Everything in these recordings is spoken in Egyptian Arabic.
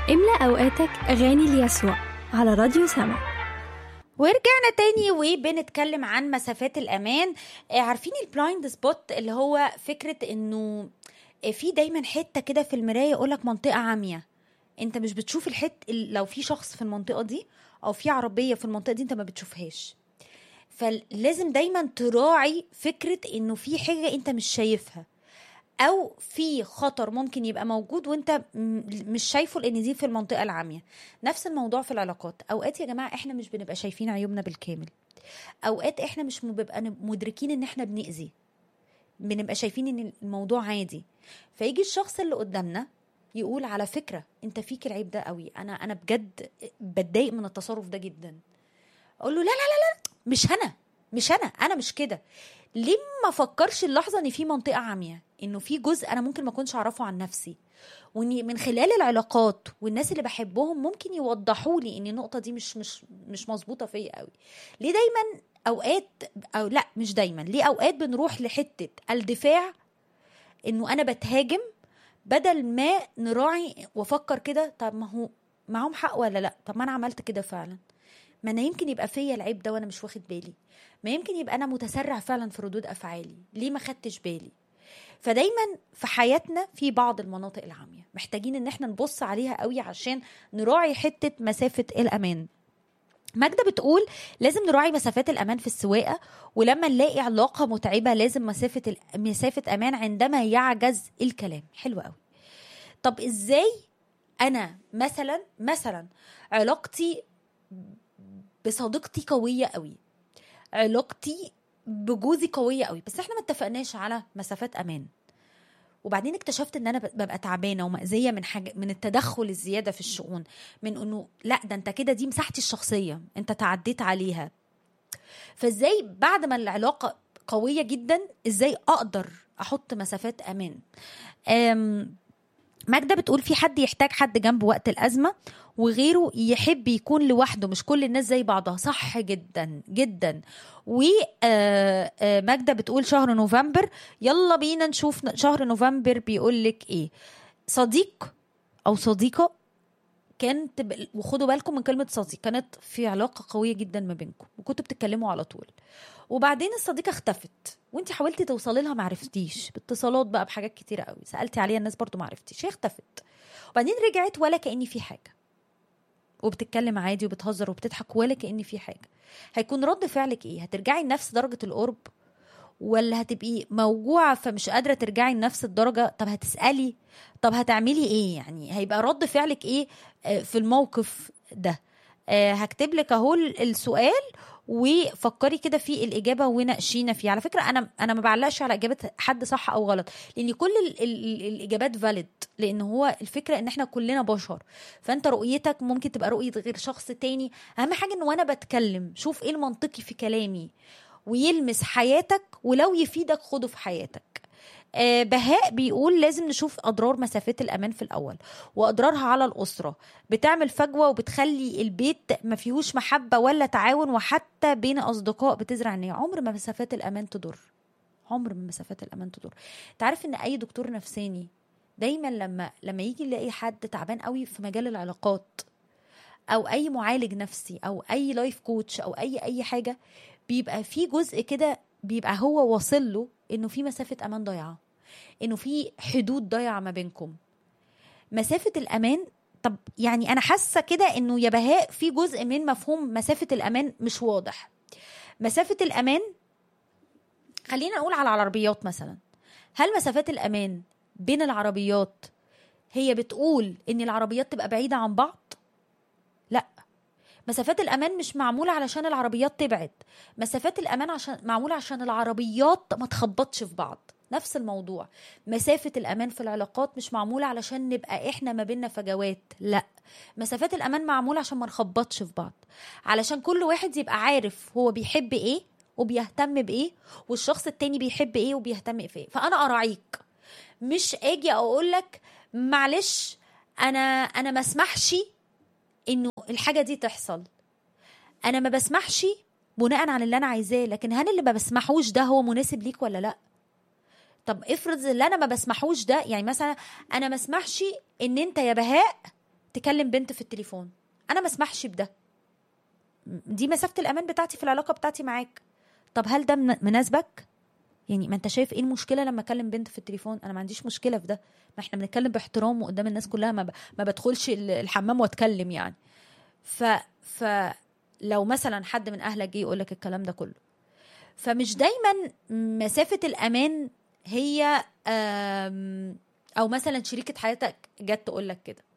املأ أوقاتك أغاني ليسوع على راديو سما ورجعنا تاني وبنتكلم عن مسافات الامان آه، عارفين البلايند سبوت اللي هو فكره انه آه، في دايما حته كده في المرايه يقولك منطقه عاميه انت مش بتشوف الحت لو في شخص في المنطقه دي او في عربيه في المنطقه دي انت ما بتشوفهاش فلازم دايما تراعي فكره انه في حاجه انت مش شايفها او في خطر ممكن يبقى موجود وانت م- مش شايفه لان دي في المنطقه العاميه نفس الموضوع في العلاقات اوقات يا جماعه احنا مش بنبقى شايفين عيوبنا بالكامل اوقات احنا مش بنبقى مدركين ان احنا بنأذي بنبقى شايفين ان الموضوع عادي فيجي الشخص اللي قدامنا يقول على فكره انت فيك العيب ده قوي انا انا بجد بتضايق من التصرف ده جدا اقول له لا لا لا لا مش انا مش انا انا مش كده ليه ما فكرش اللحظه ان في منطقه عاميه انه في جزء انا ممكن ما اكونش اعرفه عن نفسي واني من خلال العلاقات والناس اللي بحبهم ممكن يوضحوا لي ان النقطه دي مش مش مش مظبوطه فيا قوي ليه دايما اوقات او لا مش دايما ليه اوقات بنروح لحته الدفاع انه انا بتهاجم بدل ما نراعي وافكر كده طب ما هو معاهم حق ولا لا طب ما انا عملت كده فعلا ما انا يمكن يبقى فيا العيب ده وانا مش واخد بالي ما يمكن يبقى انا متسرع فعلا في ردود افعالي ليه ما خدتش بالي فدايما في حياتنا في بعض المناطق العاميه محتاجين ان احنا نبص عليها قوي عشان نراعي حته مسافه الامان ماجدة بتقول لازم نراعي مسافات الأمان في السواقة ولما نلاقي علاقة متعبة لازم مسافة ال- مسافة أمان عندما يعجز الكلام حلو قوي طب إزاي أنا مثلا مثلا علاقتي بصديقتي قوية قوي علاقتي بجوزي قوية قوي بس احنا ما اتفقناش على مسافات أمان وبعدين اكتشفت ان انا ببقى تعبانه ومأذيه من حاجه من التدخل الزياده في الشؤون من انه لا ده انت كده دي مساحتي الشخصيه انت تعديت عليها فازاي بعد ما العلاقه قويه جدا ازاي اقدر احط مسافات امان أم ماجدة بتقول في حد يحتاج حد جنبه وقت الأزمة وغيره يحب يكون لوحده مش كل الناس زي بعضها صح جدا جدا وماجدة بتقول شهر نوفمبر يلا بينا نشوف شهر نوفمبر بيقول لك ايه صديق او صديقة كانت ب- وخدوا بالكم من كلمة صديق كانت في علاقة قوية جدا ما بينكم وكنتوا بتتكلموا على طول وبعدين الصديقة اختفت وانت حاولتي توصلي لها معرفتيش باتصالات بقى بحاجات كتيرة قوي سألتي عليها الناس برضو معرفتيش هي اختفت وبعدين رجعت ولا كأني في حاجة وبتتكلم عادي وبتهزر وبتضحك ولا كأني في حاجة هيكون رد فعلك ايه هترجعي لنفس درجة القرب ولا هتبقي موجوعة فمش قادرة ترجعي لنفس الدرجة طب هتسألي طب هتعملي ايه يعني هيبقى رد فعلك ايه آه، في الموقف ده آه، هكتب لك اهو السؤال وفكري كده في الاجابه وناقشينا فيه على فكره انا انا ما بعلقش على اجابه حد صح او غلط لان كل ال ال الاجابات فاليد لان هو الفكره ان احنا كلنا بشر فانت رؤيتك ممكن تبقى رؤيه غير شخص تاني اهم حاجه ان وانا بتكلم شوف ايه المنطقي في كلامي ويلمس حياتك ولو يفيدك خده في حياتك آه، بهاء بيقول لازم نشوف اضرار مسافات الامان في الاول واضرارها على الاسره بتعمل فجوه وبتخلي البيت ما فيهوش محبه ولا تعاون وحتى بين اصدقاء بتزرع النية عمر ما مسافات الامان تضر عمر ما مسافات الامان تضر تعرف ان اي دكتور نفساني دايما لما لما يجي يلاقي حد تعبان قوي في مجال العلاقات او اي معالج نفسي او اي لايف كوتش او اي اي حاجه بيبقى في جزء كده بيبقى هو واصل له انه في مسافه امان ضايعه انه في حدود ضايعه ما بينكم مسافه الامان طب يعني انا حاسه كده انه يا بهاء في جزء من مفهوم مسافه الامان مش واضح مسافه الامان خلينا نقول على العربيات مثلا هل مسافات الامان بين العربيات هي بتقول ان العربيات تبقى بعيده عن بعض لا مسافات الامان مش معموله علشان العربيات تبعد مسافات الامان عشان معموله عشان العربيات ما تخبطش في بعض نفس الموضوع مسافة الأمان في العلاقات مش معمولة علشان نبقى إحنا ما بيننا فجوات لا مسافات الأمان معمولة عشان ما نخبطش في بعض علشان كل واحد يبقى عارف هو بيحب إيه وبيهتم بإيه والشخص التاني بيحب إيه وبيهتم في إيه فأنا أراعيك مش أجي أقول لك معلش أنا أنا ما اسمحش إنه الحاجة دي تحصل أنا ما بسمحش بناء على اللي أنا عايزاه لكن هل اللي ما بسمحوش ده هو مناسب ليك ولا لأ طب افرض اللي انا ما بسمحوش ده يعني مثلا انا ما اسمحش ان انت يا بهاء تكلم بنت في التليفون انا ما اسمحش بده دي مسافه الامان بتاعتي في العلاقه بتاعتي معاك طب هل ده من- مناسبك يعني ما انت شايف ايه المشكله لما اكلم بنت في التليفون انا ما عنديش مشكله في ده ما احنا بنتكلم باحترام وقدام الناس كلها ما, ب... ما بدخلش ال- الحمام واتكلم يعني ف ف لو مثلا حد من اهلك جه يقول لك الكلام ده كله فمش دايما مسافه الامان هي آم، او مثلا شريكه حياتك جت تقول لك كده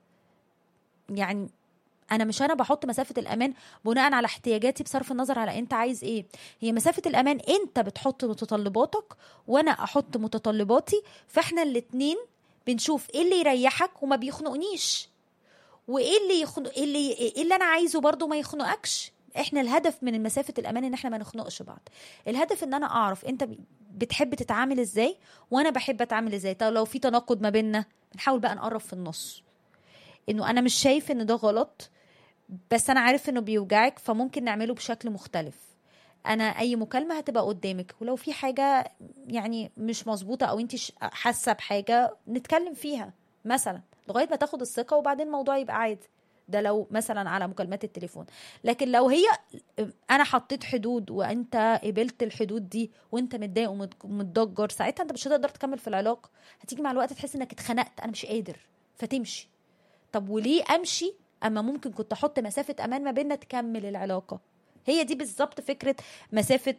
يعني انا مش انا بحط مسافه الامان بناء على احتياجاتي بصرف النظر على انت عايز ايه هي مسافه الامان انت بتحط متطلباتك وانا احط متطلباتي فاحنا الاتنين بنشوف ايه اللي يريحك وما بيخنقنيش وايه اللي يخنق إيه اللي ايه اللي انا عايزه برضو ما يخنقكش احنا الهدف من مسافه الامان ان احنا ما نخنقش بعض الهدف ان انا اعرف انت بتحب تتعامل ازاي وانا بحب اتعامل ازاي طب لو في تناقض ما بيننا بنحاول بقى نقرب في النص انه انا مش شايف ان ده غلط بس انا عارف انه بيوجعك فممكن نعمله بشكل مختلف انا اي مكالمه هتبقى قدامك ولو في حاجه يعني مش مظبوطه او انت ش- حاسه بحاجه نتكلم فيها مثلا لغايه ما تاخد الثقه وبعدين الموضوع يبقى عادي ده لو مثلا على مكالمات التليفون لكن لو هي انا حطيت حدود وانت قبلت الحدود دي وانت متضايق ومت- ومتضجر ساعتها انت مش هتقدر تكمل في العلاقه هتيجي مع الوقت تحس انك اتخنقت انا مش قادر فتمشي طب وليه امشي اما ممكن كنت احط مسافه امان ما بيننا تكمل العلاقه هي دي بالظبط فكره مسافه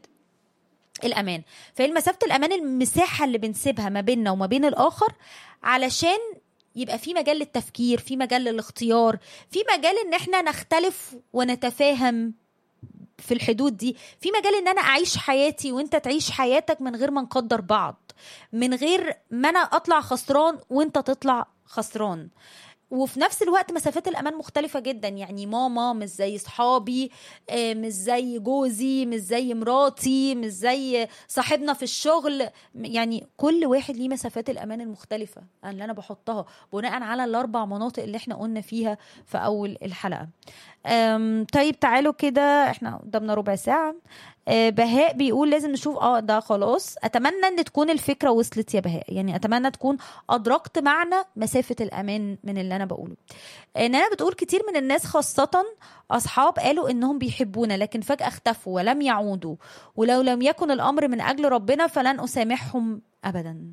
الامان فهي مسافه الامان المساحه اللي بنسيبها ما بيننا وما بين الاخر علشان يبقى في مجال للتفكير في مجال للاختيار في مجال ان احنا نختلف ونتفاهم في الحدود دي في مجال ان انا اعيش حياتي وانت تعيش حياتك من غير ما نقدر بعض من غير ما انا اطلع خسران وانت تطلع خسران وفي نفس الوقت مسافات الامان مختلفه جدا يعني ماما مش زي صحابي آه، مش زي جوزي مش زي مراتي مش زي صاحبنا في الشغل يعني كل واحد ليه مسافات الامان المختلفه اللي انا بحطها بناء على الاربع مناطق اللي احنا قلنا فيها في اول الحلقه أم، طيب تعالوا كده احنا قدامنا ربع ساعه آه، بهاء بيقول لازم نشوف اه ده خلاص اتمنى ان تكون الفكره وصلت يا بهاء يعني اتمنى تكون ادركت معنى مسافه الامان من اللي انا بقوله ان انا بتقول كتير من الناس خاصه اصحاب قالوا انهم بيحبونا لكن فجاه اختفوا ولم يعودوا ولو لم يكن الامر من اجل ربنا فلن اسامحهم ابدا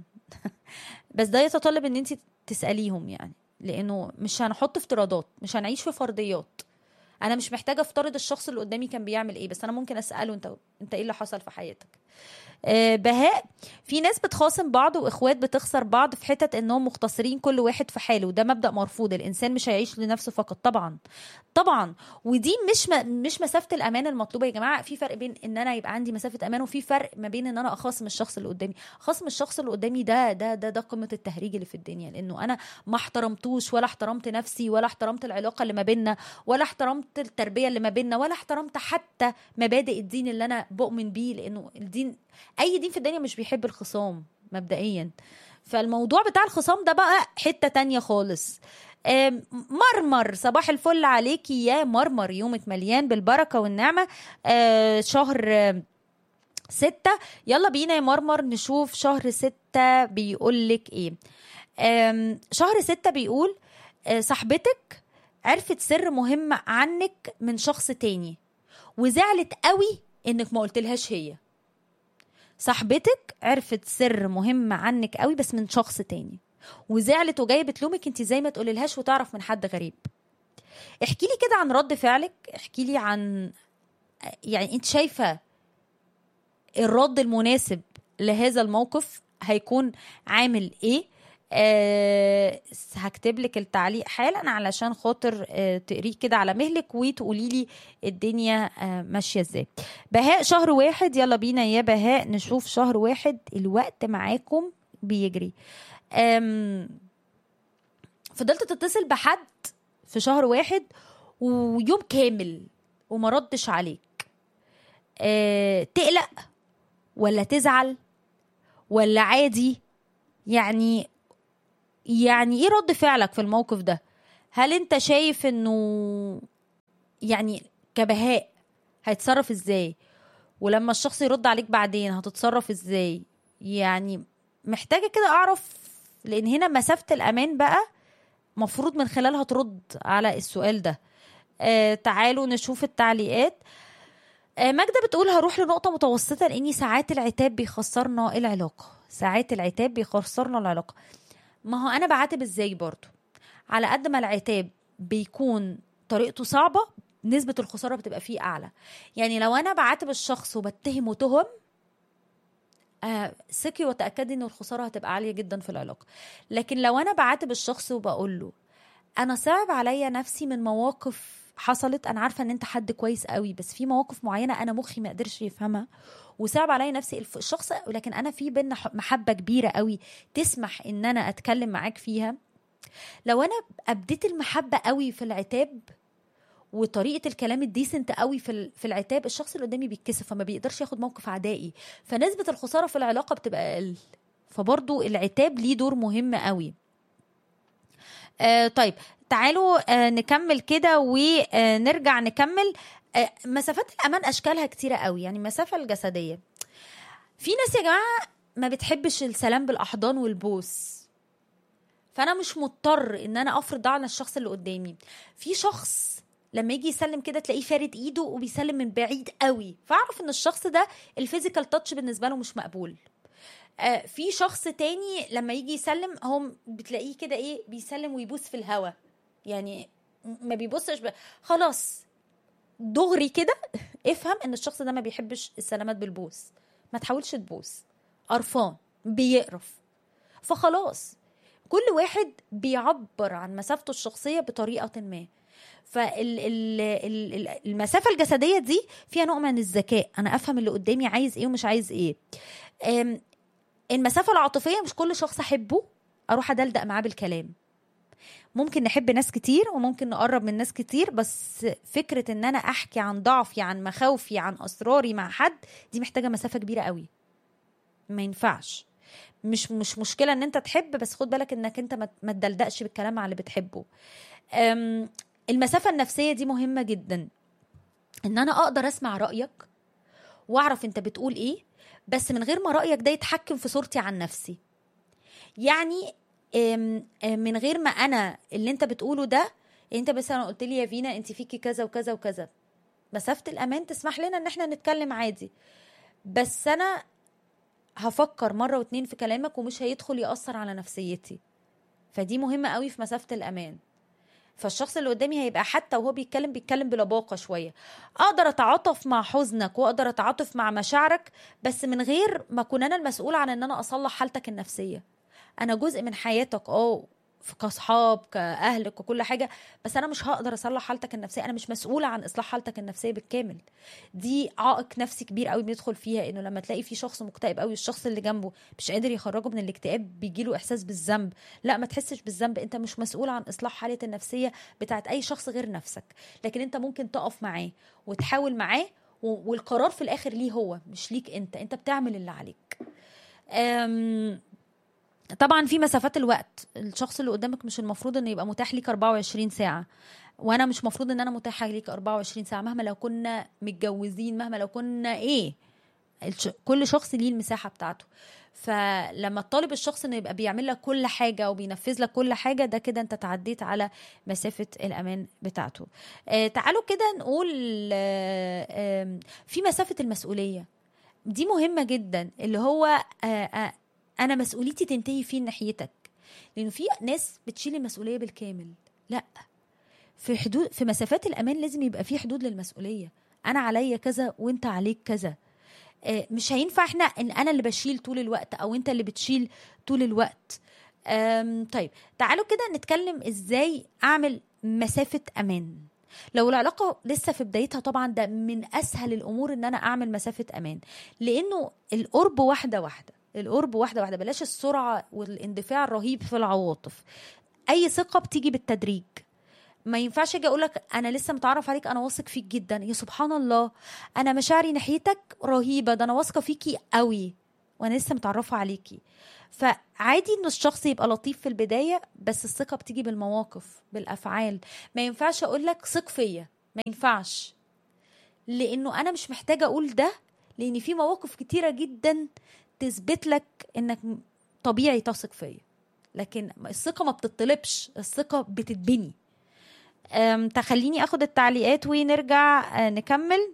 بس ده يتطلب ان انت تساليهم يعني لانه مش هنحط افتراضات مش هنعيش في فرضيات انا مش محتاجه افترض الشخص اللي قدامي كان بيعمل ايه بس انا ممكن اساله انت انت ايه اللي حصل في حياتك آه، بهاء في ناس بتخاصم بعض واخوات بتخسر بعض في حتت انهم مختصرين كل واحد في حاله وده مبدا مرفوض الانسان مش هيعيش لنفسه فقط طبعا طبعا ودي مش م... مش مسافه الامان المطلوبه يا جماعه في فرق بين ان انا يبقى عندي مسافه امان وفي فرق ما بين ان انا اخاصم الشخص اللي قدامي اخاصم الشخص اللي قدامي ده ده ده ده قمه التهريج اللي في الدنيا لانه انا ما احترمتوش ولا احترمت نفسي ولا احترمت العلاقه اللي ما بيننا ولا احترمت التربيه اللي ما بيننا ولا احترمت حتى مبادئ الدين اللي انا بؤمن بيه لانه الدين اي دين في الدنيا مش بيحب الخصام مبدئيا فالموضوع بتاع الخصام ده بقى حته تانية خالص آم، مرمر صباح الفل عليكي يا مرمر يومك مليان بالبركه والنعمه آه، شهر آه، ستة يلا بينا يا مرمر نشوف شهر ستة بيقول لك ايه آم، شهر ستة بيقول آه، صاحبتك عرفت سر مهم عنك من شخص تاني وزعلت قوي انك ما قلتلهاش هي صاحبتك عرفت سر مهم عنك قوي بس من شخص تاني وزعلت وجايه بتلومك انت زي ما تقوللهاش وتعرف من حد غريب احكي لي كده عن رد فعلك احكي لي عن يعني انت شايفه الرد المناسب لهذا الموقف هيكون عامل ايه أه هكتب لك التعليق حالا علشان خاطر أه تقريه كده على مهلك وتقولي لي الدنيا أه ماشيه ازاي بهاء شهر واحد يلا بينا يا بهاء نشوف شهر واحد الوقت معاكم بيجري أم فضلت تتصل بحد في شهر واحد ويوم كامل وما ردش عليك أه تقلق ولا تزعل ولا عادي يعني يعني ايه رد فعلك في الموقف ده هل انت شايف انه يعني كبهاء هيتصرف ازاي ولما الشخص يرد عليك بعدين هتتصرف ازاي يعني محتاجه كده اعرف لان هنا مسافه الامان بقى مفروض من خلالها ترد على السؤال ده آه تعالوا نشوف التعليقات آه ماجدة بتقول هروح لنقطة متوسطة لأني ساعات العتاب بيخسرنا العلاقة ساعات العتاب بيخسرنا العلاقة ما هو أنا بعاتب إزاي برضو على قد ما العتاب بيكون طريقته صعبة نسبة الخسارة بتبقى فيه أعلى يعني لو أنا بعاتب الشخص وبتهمه تهم آه ثقي وتأكدي إن الخسارة هتبقى عالية جدا في العلاقة لكن لو أنا بعاتب الشخص وبقول له أنا صعب عليا نفسي من مواقف حصلت انا عارفه ان انت حد كويس قوي بس في مواقف معينه انا مخي ما قدرش يفهمها وصعب عليا نفسي الشخص لكن انا في بينا محبه كبيره قوي تسمح ان انا اتكلم معاك فيها لو انا ابديت المحبه قوي في العتاب وطريقه الكلام الديسنت قوي في في العتاب الشخص اللي قدامي بيتكسف فما بيقدرش ياخد موقف عدائي فنسبه الخساره في العلاقه بتبقى اقل فبرضو العتاب ليه دور مهم قوي آه طيب تعالوا آه نكمل كده ونرجع نكمل آه مسافات الامان اشكالها كتيره قوي يعني المسافه الجسديه في ناس يا جماعه ما بتحبش السلام بالاحضان والبوس فانا مش مضطر ان انا افرض ده على الشخص اللي قدامي في شخص لما يجي يسلم كده تلاقيه فارد ايده وبيسلم من بعيد قوي فاعرف ان الشخص ده الفيزيكال تاتش بالنسبه له مش مقبول آه في شخص تاني لما يجي يسلم هم بتلاقيه كده ايه بيسلم ويبوس في الهوا يعني ما بيبصش ب... خلاص دغري كده افهم ان الشخص ده ما بيحبش السلامات بالبوس ما تحاولش تبوس قرفان بيقرف فخلاص كل واحد بيعبر عن مسافته الشخصيه بطريقه ما فالمسافة الجسدية دي فيها نوع من الذكاء أنا أفهم اللي قدامي عايز إيه ومش عايز إيه المسافة العاطفية مش كل شخص أحبه أروح أدلدق معاه بالكلام ممكن نحب ناس كتير وممكن نقرب من ناس كتير بس فكرة ان انا احكي عن ضعفي عن مخاوفي عن اسراري مع حد دي محتاجة مسافة كبيرة قوي ما ينفعش مش مش مشكلة ان انت تحب بس خد بالك انك انت ما تدلدقش بالكلام على اللي بتحبه المسافة النفسية دي مهمة جدا ان انا اقدر اسمع رأيك واعرف انت بتقول ايه بس من غير ما رأيك ده يتحكم في صورتي عن نفسي يعني من غير ما انا اللي انت بتقوله ده انت مثلا قلت لي يا فينا انت فيكي كذا وكذا وكذا مسافه الامان تسمح لنا ان احنا نتكلم عادي بس انا هفكر مره واتنين في كلامك ومش هيدخل ياثر على نفسيتي فدي مهمه قوي في مسافه الامان فالشخص اللي قدامي هيبقى حتى وهو بيتكلم بيتكلم بلباقه شويه اقدر اتعاطف مع حزنك واقدر اتعاطف مع مشاعرك بس من غير ما اكون انا المسؤول عن ان انا اصلح حالتك النفسيه انا جزء من حياتك اه كاصحاب كاهلك وكل حاجه بس انا مش هقدر اصلح حالتك النفسيه انا مش مسؤوله عن اصلاح حالتك النفسيه بالكامل دي عائق نفسي كبير قوي بندخل فيها انه لما تلاقي في شخص مكتئب قوي الشخص اللي جنبه مش قادر يخرجه من الاكتئاب بيجيله احساس بالذنب لا ما تحسش بالذنب انت مش مسؤول عن اصلاح حاله النفسيه بتاعت اي شخص غير نفسك لكن انت ممكن تقف معاه وتحاول معاه والقرار في الاخر ليه هو مش ليك انت انت بتعمل اللي عليك أم طبعا في مسافات الوقت الشخص اللي قدامك مش المفروض انه يبقى متاح ليك 24 ساعه وانا مش مفروض ان انا متاحه ليك 24 ساعه مهما لو كنا متجوزين مهما لو كنا ايه كل شخص ليه المساحه بتاعته فلما تطالب الشخص انه يبقى بيعمل لك كل حاجه وبينفذ لك كل حاجه ده كده انت تعديت على مسافه الامان بتاعته آه تعالوا كده نقول آه آه في مسافه المسؤوليه دي مهمه جدا اللي هو آه آه انا مسؤوليتي تنتهي فين ناحيتك لانه في ناس بتشيل المسؤوليه بالكامل لا في حدود في مسافات الامان لازم يبقى في حدود للمسؤوليه انا عليا كذا وانت عليك كذا مش هينفع احنا ان انا اللي بشيل طول الوقت او انت اللي بتشيل طول الوقت طيب تعالوا كده نتكلم ازاي اعمل مسافه امان لو العلاقه لسه في بدايتها طبعا ده من اسهل الامور ان انا اعمل مسافه امان لانه القرب واحده واحده القرب واحده واحده بلاش السرعه والاندفاع الرهيب في العواطف اي ثقه بتيجي بالتدريج ما ينفعش اجي اقول لك انا لسه متعرف عليك انا واثق فيك جدا يا سبحان الله انا مشاعري ناحيتك رهيبه ده انا واثقه فيكي قوي وانا لسه متعرفه عليكي فعادي ان الشخص يبقى لطيف في البدايه بس الثقه بتيجي بالمواقف بالافعال ما ينفعش اقول لك ثق فيا ما ينفعش لانه انا مش محتاجه اقول ده لان في مواقف كتيره جدا تثبت لك انك طبيعي تثق فيا لكن الثقه ما بتطلبش الثقه بتتبني أم، تخليني اخد التعليقات ونرجع آه، نكمل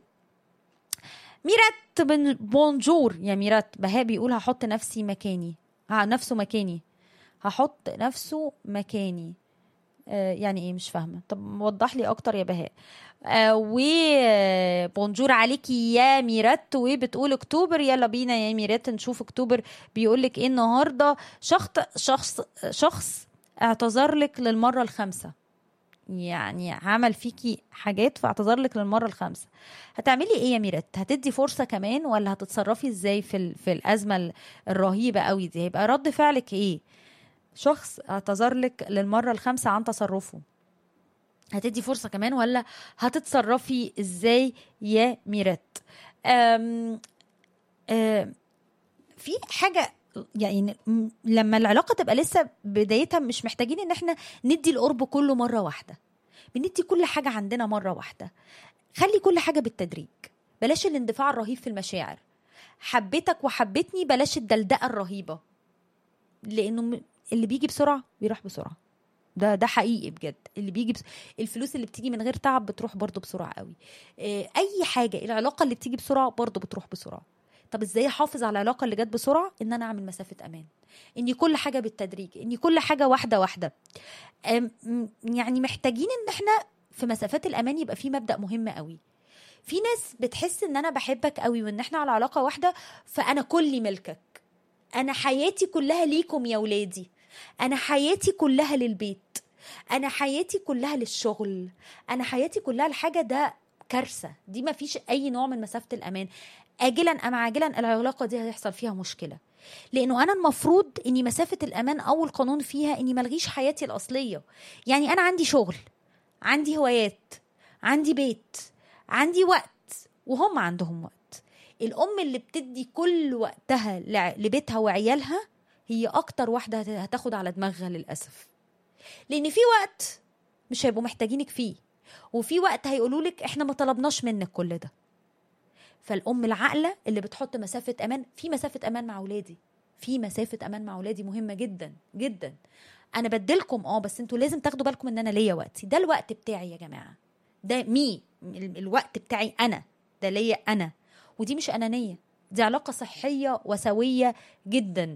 ميرات بن- بونجور يا ميرات بهاء بيقول هحط نفسي مكاني ها نفسه مكاني هحط نفسه مكاني آه يعني ايه مش فاهمه طب وضح لي اكتر يا بهاء آه وبونجور عليكي يا ميرات وبتقول اكتوبر يلا بينا يا ميرات نشوف اكتوبر بيقول لك ايه النهارده شخص شخص شخص اعتذر لك للمره الخامسه يعني عمل فيكي حاجات فاعتذر لك للمره الخامسه هتعملي ايه يا ميرات هتدي فرصه كمان ولا هتتصرفي ازاي في ال- في الازمه ال- الرهيبه قوي دي هيبقى رد فعلك ايه شخص اعتذر لك للمره الخامسه عن تصرفه هتدي فرصه كمان ولا هتتصرفي ازاي يا ميرات أم أم في حاجه يعني م- لما العلاقه تبقى لسه بدايتها مش محتاجين ان احنا ندي القرب كله مره واحده بندي كل حاجه عندنا مره واحده خلي كل حاجه بالتدريج بلاش الاندفاع الرهيب في المشاعر حبيتك وحبتني بلاش الدلدقه الرهيبه لانه م- اللي بيجي بسرعه بيروح بسرعه ده ده حقيقي بجد اللي بيجي بس... الفلوس اللي بتيجي من غير تعب بتروح برضه بسرعه قوي إيه، اي حاجه العلاقه اللي بتيجي بسرعه برضه بتروح بسرعه طب ازاي احافظ على العلاقه اللي جت بسرعه ان انا اعمل مسافه امان اني كل حاجه بالتدريج اني كل حاجه واحده واحده أم، م- يعني محتاجين ان احنا في مسافات الامان يبقى في مبدا مهم قوي في ناس بتحس ان انا بحبك قوي وان احنا على علاقه واحده فانا كلي ملكك انا حياتي كلها ليكم يا ولادي انا حياتي كلها للبيت انا حياتي كلها للشغل انا حياتي كلها الحاجه ده كارثه دي ما فيش اي نوع من مسافه الامان اجلا ام عاجلا العلاقه دي هيحصل فيها مشكله لانه انا المفروض اني مسافه الامان اول قانون فيها اني ملغيش حياتي الاصليه يعني انا عندي شغل عندي هوايات عندي بيت عندي وقت وهم عندهم وقت الام اللي بتدي كل وقتها لع- لبيتها وعيالها هي اكتر واحده هت- هتاخد على دماغها للاسف لان في وقت مش هيبقوا محتاجينك فيه وفي وقت هيقولوا لك احنا ما طلبناش منك كل ده فالام العاقله اللي بتحط مسافه امان في مسافه امان مع اولادي في مسافه امان مع اولادي مهمه جدا جدا انا بدلكم اه بس انتوا لازم تاخدوا بالكم ان انا ليا وقتي ده الوقت بتاعي يا جماعه ده مي ال- الوقت بتاعي انا ده ليا انا ودي مش انانيه دي علاقه صحيه وسويه جدا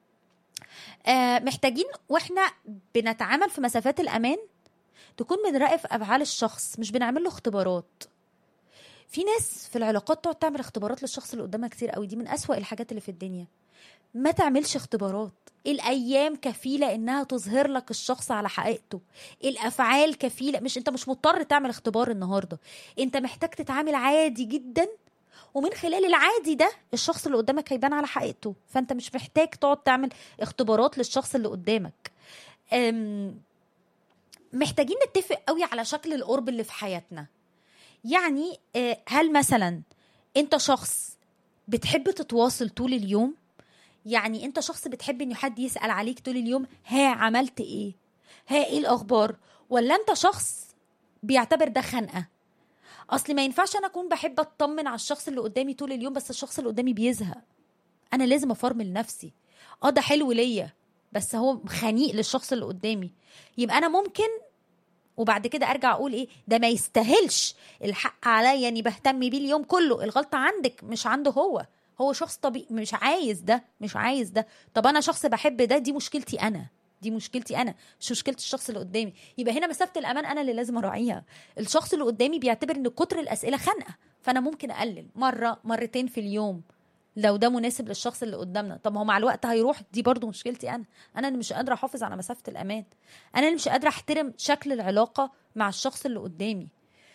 آه محتاجين واحنا بنتعامل في مسافات الامان تكون بنراقب افعال الشخص مش بنعمل له اختبارات في ناس في العلاقات تقعد تعمل اختبارات للشخص اللي قدامها كتير قوي دي من أسوأ الحاجات اللي في الدنيا ما تعملش اختبارات الايام كفيله انها تظهر لك الشخص على حقيقته الافعال كفيله مش انت مش مضطر تعمل اختبار النهارده انت محتاج تتعامل عادي جدا ومن خلال العادي ده الشخص اللي قدامك هيبان على حقيقته فانت مش محتاج تقعد تعمل اختبارات للشخص اللي قدامك أم، محتاجين نتفق قوي على شكل القرب اللي في حياتنا يعني آه، هل مثلا انت شخص بتحب تتواصل طول اليوم يعني انت شخص بتحب ان حد يسأل عليك طول اليوم ها عملت ايه ها ايه الاخبار ولا انت شخص بيعتبر ده خنقه اصل ما ينفعش انا اكون بحب اطمن على الشخص اللي قدامي طول اليوم بس الشخص اللي قدامي بيزهق انا لازم افرمل نفسي اه ده حلو ليا بس هو خنيق للشخص اللي قدامي يبقى انا ممكن وبعد كده ارجع اقول ايه ده ما يستاهلش الحق عليا اني بهتم بيه اليوم كله الغلطه عندك مش عنده هو هو شخص طبيعي مش عايز ده مش عايز ده طب انا شخص بحب ده دي مشكلتي انا دي مشكلتي انا مش مشكله الشخص اللي قدامي يبقى هنا مسافه الامان انا اللي لازم اراعيها الشخص اللي قدامي بيعتبر ان كتر الاسئله خنقه فانا ممكن اقلل مره مرتين في اليوم لو ده مناسب للشخص اللي قدامنا طب ما هو مع الوقت هيروح دي برضو مشكلتي انا انا اللي مش قادره احافظ على مسافه الامان انا اللي مش قادره احترم شكل العلاقه مع الشخص اللي قدامي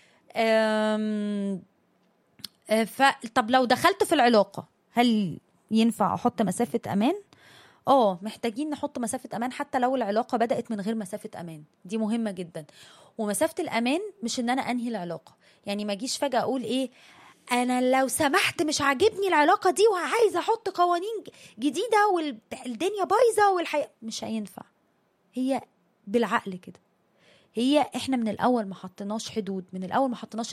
أم... أه، ف طب لو دخلت في العلاقه هل ينفع احط مسافه امان اه محتاجين نحط مسافه امان حتى لو العلاقه بدات من غير مسافه امان دي مهمه جدا ومسافه الامان مش ان انا انهي العلاقه يعني ما اجيش فجاه اقول ايه انا لو سمحت مش عاجبني العلاقه دي وعايزه احط قوانين جديده والدنيا بايظه والحياه مش هينفع هي بالعقل كده هي احنا من الاول ما حطيناش حدود من الاول ما حطيناش